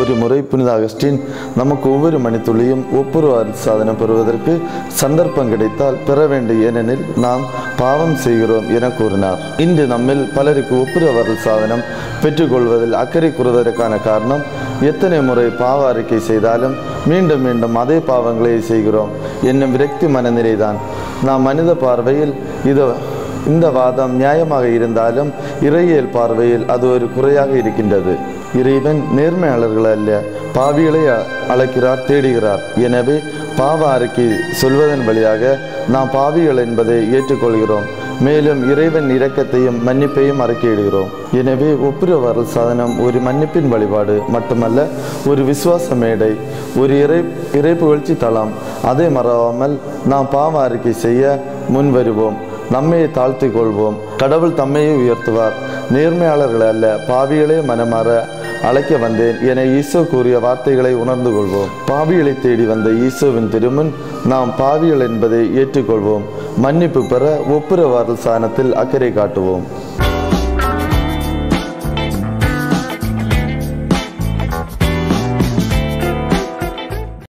ஒரு முறை புனித அகஸ்டின் நமக்கு ஒவ்வொரு மணித்துளியும் ஒப்புரவு சாதனம் பெறுவதற்கு சந்தர்ப்பம் கிடைத்தால் பெற வேண்டும் ஏனெனில் நாம் பாவம் செய்கிறோம் என கூறினார் இன்று நம்மில் பலருக்கு ஒப்புரவு சாதனம் பெற்றுக்கொள்வதில் அக்கறை கூறுவதற்கான காரணம் எத்தனை முறை பாவ அறிக்கை செய்தாலும் மீண்டும் மீண்டும் அதே பாவங்களை செய்கிறோம் என்னும் விரக்தி மனநிலைதான் நாம் மனித பார்வையில் இது இந்த வாதம் நியாயமாக இருந்தாலும் இறையியல் பார்வையில் அது ஒரு குறையாக இருக்கின்றது இறைவன் நேர்மையாளர்கள் அல்ல பாவிகளை அ- அழைக்கிறார் தேடுகிறார் எனவே பாவ அறிக்கை சொல்வதன் வழியாக நாம் பாவிகள் என்பதை ஏற்றுக்கொள்கிறோம் மேலும் இறைவன் இரக்கத்தையும் மன்னிப்பையும் அறிக்கையிடுகிறோம் எனவே ஒப்புரவரல் சாதனம் ஒரு மன்னிப்பின் வழிபாடு மட்டுமல்ல ஒரு விசுவாச மேடை ஒரு இறை இறை புகழ்ச்சி தளம் அதை மறவாமல் நாம் பாவ அறிக்கை செய்ய முன்வருவோம் நம்மையை தாழ்த்திக் கொள்வோம் கடவுள் தம்மையே உயர்த்துவார் நேர்மையாளர்கள் அல்ல பாவிகளே மனமாற அழைக்க வந்தேன் என ஈசோ கூறிய வார்த்தைகளை உணர்ந்து கொள்வோம் பாவிகளை தேடி வந்த ஈசோவின் திருமுன் நாம் பாவிகள் என்பதை ஏற்றுக்கொள்வோம் மன்னிப்பு பெற ஒப்புரவாதல் சாணத்தில் அக்கறை காட்டுவோம்